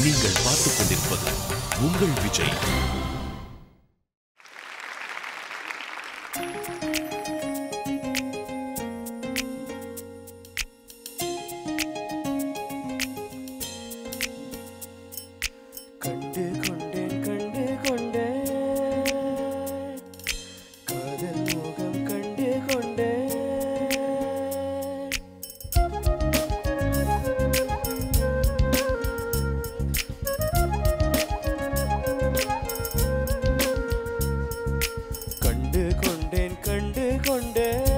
நீங்கள் பார்த்துக் கொண்டிருப்பது உங்கள் விஜய் கண்டு கொண்டேன் கண்டு கொண்டேன் காதல் முகம் கண்டு கொண்டேன் கண்டு கொண்டேன் கண்டு கொண்டேன்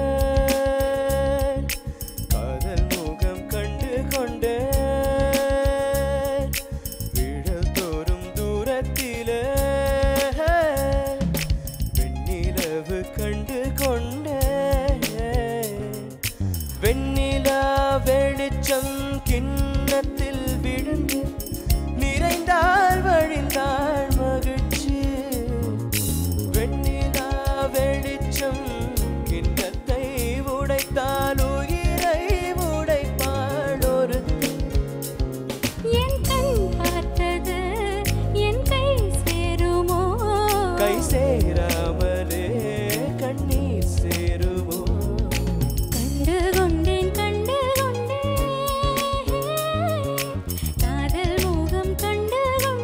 காதல் முகம் கண்டு கொண்டேன் விழல் தோறும் தூரத்திலே வெண்ணிலவு கண்டு கொண்டேன் வெண்ணிலா வெளிச்சம் கிண்ணத்தில் விழுந்து நிறைந்தால் வழிந்தாள் மகிழ்ச்சி வெண்ணிலா வெளிச்சம் கிண்ணத்தை உடைத்தால் உயிரை உடைப்பாள் ஒரு என் கண் பார்த்தது என் கை சேருமோ கை சேராமலே கண்ணீர் சேருமோ கண்டு கொண்டேன் கண்டு கொண்டேன் காதல் மோகம் கண்டு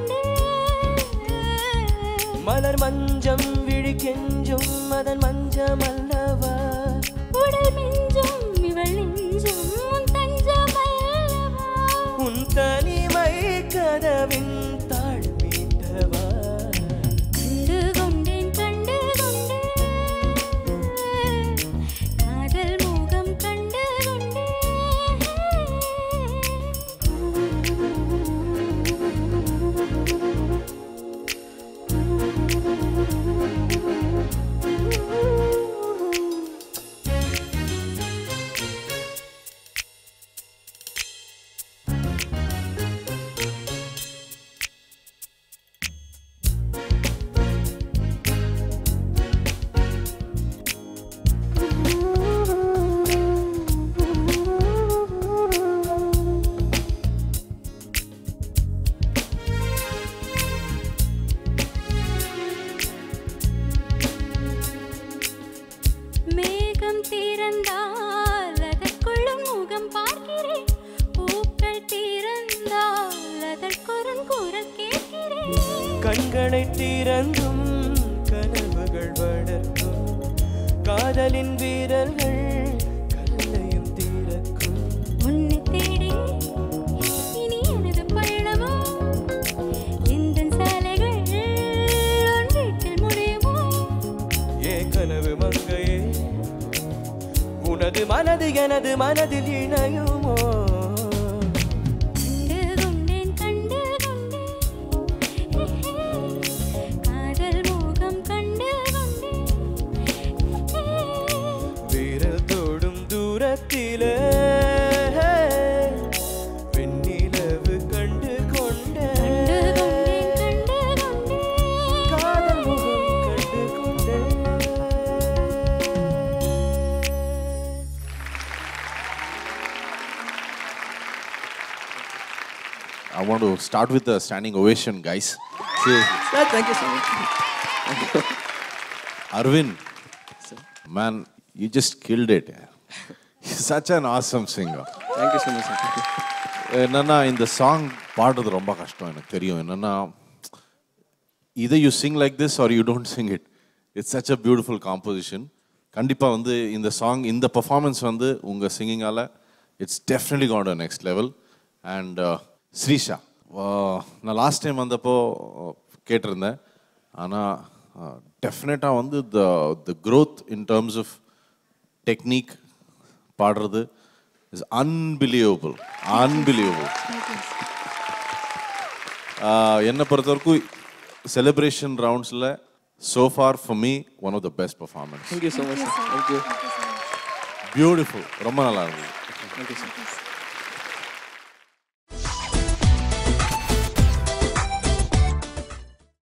கொண்டேன் மலர் மஞ்சம் விழி கெஞ்சும் அதன் மஞ்சம் அல்லவா உடல் மிஞ்சும் இவள் நெஞ்சும் உன் தஞ்சம் அல்லவா உன் தனிமை கதவின் தாழ் மீட்டவா கண்டு கொண்டேன் கண்டு கொண்டேன் காதல் மோகம் கண்டு கொண்டேன் மேகம் திறந்தால் அதற்குள்ளும் முகம் பார்க்கிறேன் பூக்கள் திறந்தால் அதற்கொரு குரல் கேட்கிறேன் கண்களை திறந்தும் கனவுகள் வளர்க்கும் காதலின் வீரர்கள் கல்லையும் தீரக்கும் உன்னை தேடி இனி எனது பயணமோ எந்த சாலைகள் உன் வீட்டில் முடியுமோ ஏ கனவு மங்கையே உனது மனது எனது மனதில் இணையுமோ கண்டு கொண்டேன் கண்டு கொண்டேன் காதல் மோகம் கண்டு கொண்டேன் வீரல் தோடும் தூரத்திலே வெண்ணிலவு கண்டு கொண்டேன் கண்டு கொண்டேன் கண்டு கொண்டேன் காதல் முகம் கண்டு கொண்டேன் I want to start with a standing ovation, guys. Seriously. Thank you so much. Arvind, man, you just killed it. You're such an awesome singer. Thank you so much. sir. Thank you. என்னன்னா இந்த song பாடுறது ரொம்ப கஷ்டம் எனக்கு தெரியும் என்னன்னா இதை you sing like this are you don't sing it it's such a beautiful composition கண்டிப்பாக வந்து இந்த சாங் இந்த பர்ஃபார்மன்ஸ் வந்து உங்கள் சிங்கிங்கால் it's definitely got a next level and Srisha uh, நான் லாஸ்ட் டைம் வந்தப்போ uh, கேட்டிருந்தேன் ஆனால் டெஃபினட்டாக வந்து the the growth in terms of technique பாடுறது இஸ் அன்பிலியபிள் அன்பிலியபிள் என்னை பொறுத்த வரைக்கும் செலிப்ரேஷன் ரவுண்ட்ஸில் so far for me one of the best performance Thank you so much. sir. Thank you. Beautiful ரொம்ப நல்லா இருந்தது Thank you, sir.